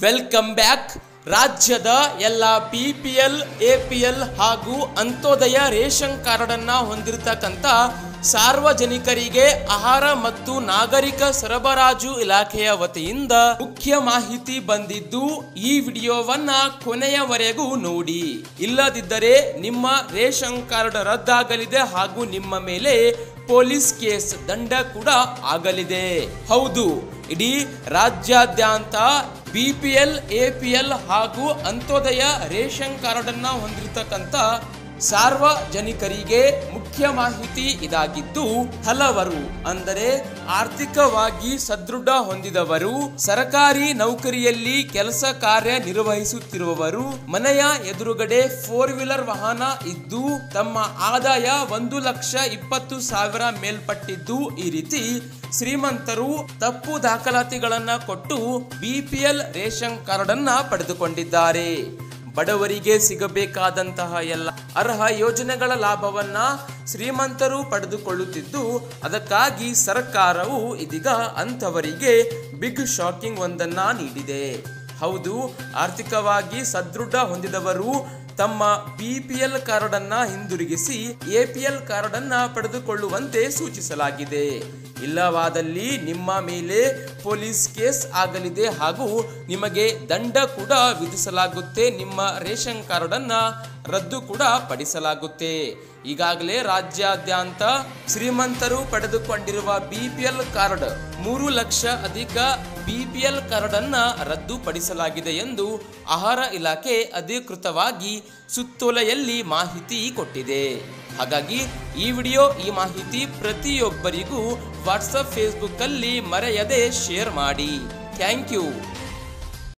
welcome back ರಾಜ್ಯದ ಎಲ್ಲ B P L A P L ಹಾಗೂ ಅಂತ್ಯೋದಯ ರೇಷನ್ ಕಾರ್ಡ್ ಅನ್ನ ಹೊಂದಿರತಕ್ಕಂತ ಸಾರ್ವಜನಿಕರಿಗೆ ಆಹಾರ ಮತ್ತು ನಾಗರಿಕ ಸರಬರಾಜು ಇಲಾಖೆಯ ವತಿಯಿಂದ ಮುಖ್ಯ ಮಾಹಿತಿ ಬಂದಿದ್ದು ಈ ವಿಡಿಯೋವನ್ನ ಕೊನೆಯವರೆಗೂ ನೋಡಿ ಇಲ್ಲದಿದ್ದರೆ ನಿಮ್ಮ ರೇಷನ್ ಕಾರ್ಡ್ ರದ್ದಾಗಲಿದೆ ಹಾಗೂ ನಿಮ್ಮ ಮೇಲೆ ಪೊಲೀಸ್ ಕೇಸ್ ದಂಡ ಕೂಡ ಆಗಲಿದೆ ಹೌದು ಇಡೀ ರಾಜ್ಯಾದ್ಯಂತ ಬಿಪಿಎಲ್ ಎಪಿಎಲ್ ಹಾಗೂ ಅಂತ್ಯೋದಯ ರೇಷನ್ ಕಾರ್ಡ್ ಅನ್ನ ಹೊಂದಿರತಕ್ಕಂತ ಸಾರ್ವಜನಿಕರಿಗೆ ಮುಖ್ಯ ಮಾಹಿತಿ ಇದಾಗಿದ್ದು ಹಲವರು ಅಂದರೆ ಆರ್ಥಿಕವಾಗಿ ಸದೃಢ ಹೊಂದಿದವರು ಸರ್ಕಾರಿ ನೌಕರಿಯಲ್ಲಿ ಕೆಲಸ ಕಾರ್ಯ ನಿರ್ವಹಿಸುತ್ತಿರುವವರು ಮನೆಯ ಎದುರುಗಡೆ ಫೋರ್ ವೀಲರ್ ವಾಹನ ಇದ್ದು ತಮ್ಮ ಆದಾಯ ಒಂದು ಲಕ್ಷ ಇಪ್ಪತ್ತು ಸಾವಿರ ಮೇಲ್ಪಟ್ಟಿದ್ದು ಈ ರೀತಿ ಶ್ರೀಮಂತರು ತಪ್ಪು ದಾಖಲಾತಿಗಳನ್ನ ಕೊಟ್ಟು ಬಿಪಿಎಲ್ ರೇಷನ್ ಕಾರ್ಡ್ ಅನ್ನ ಪಡೆದುಕೊಂಡಿದ್ದಾರೆ ಬಡವರಿಗೆ ಸಿಗಬೇಕಾದಂತಹ ಎಲ್ಲ ಅರ್ಹ ಯೋಜನೆಗಳ ಲಾಭವನ್ನ ಶ್ರೀಮಂತರು ಪಡೆದುಕೊಳ್ಳುತ್ತಿದ್ದು ಅದಕ್ಕಾಗಿ ಸರ್ಕಾರವು ಇದೀಗ ಅಂಥವರಿಗೆ ಬಿಗ್ ಶಾಕಿಂಗ್ ಒಂದನ್ನ ನೀಡಿದೆ ಹೌದು ಆರ್ಥಿಕವಾಗಿ ಸದೃಢ ಹೊಂದಿದವರು ತಮ್ಮ ಬಿಪಿಎಲ್ ಕಾರ್ಡ್ ಅನ್ನ ಹಿಂದಿರುಗಿಸಿ ಎಪಿಎಲ್ ಕಾರ್ಡ್ ಅನ್ನ ಪಡೆದುಕೊಳ್ಳುವಂತೆ ಸೂಚಿಸಲಾಗಿದೆ ಇಲ್ಲವಾದಲ್ಲಿ ನಿಮ್ಮ ಮೇಲೆ ಪೊಲೀಸ್ ಕೇಸ್ ಆಗಲಿದೆ ಹಾಗೂ ನಿಮಗೆ ದಂಡ ಕೂಡ ವಿಧಿಸಲಾಗುತ್ತೆ ನಿಮ್ಮ ರೇಷನ್ ಕಾರ್ಡ್ ಅನ್ನ ರದ್ದು ಕೂಡ ಪಡಿಸಲಾಗುತ್ತೆ ಈಗಾಗಲೇ ರಾಜ್ಯಾದ್ಯಂತ ಶ್ರೀಮಂತರು ಪಡೆದುಕೊಂಡಿರುವ ಬಿಪಿಎಲ್ ಕಾರ್ಡ್ ಮೂರು ಲಕ್ಷ ಅಧಿಕ ಬಿಪಿಎಲ್ ಕಾರ್ಡ್ ಅನ್ನ ರದ್ದುಪಡಿಸಲಾಗಿದೆ ಎಂದು ಆಹಾರ ಇಲಾಖೆ ಅಧಿಕೃತವಾಗಿ ಸುತ್ತೋಲೆಯಲ್ಲಿ ಮಾಹಿತಿ ಕೊಟ್ಟಿದೆ ಹಾಗಾಗಿ ಈ ವಿಡಿಯೋ ಈ ಮಾಹಿತಿ ಪ್ರತಿಯೊಬ್ಬರಿಗೂ ವಾಟ್ಸಪ್ ಫೇಸ್ಬುಕ್ ಅಲ್ಲಿ ಮರೆಯದೆ ಶೇರ್ ಮಾಡಿ ಥ್ಯಾಂಕ್ ಯು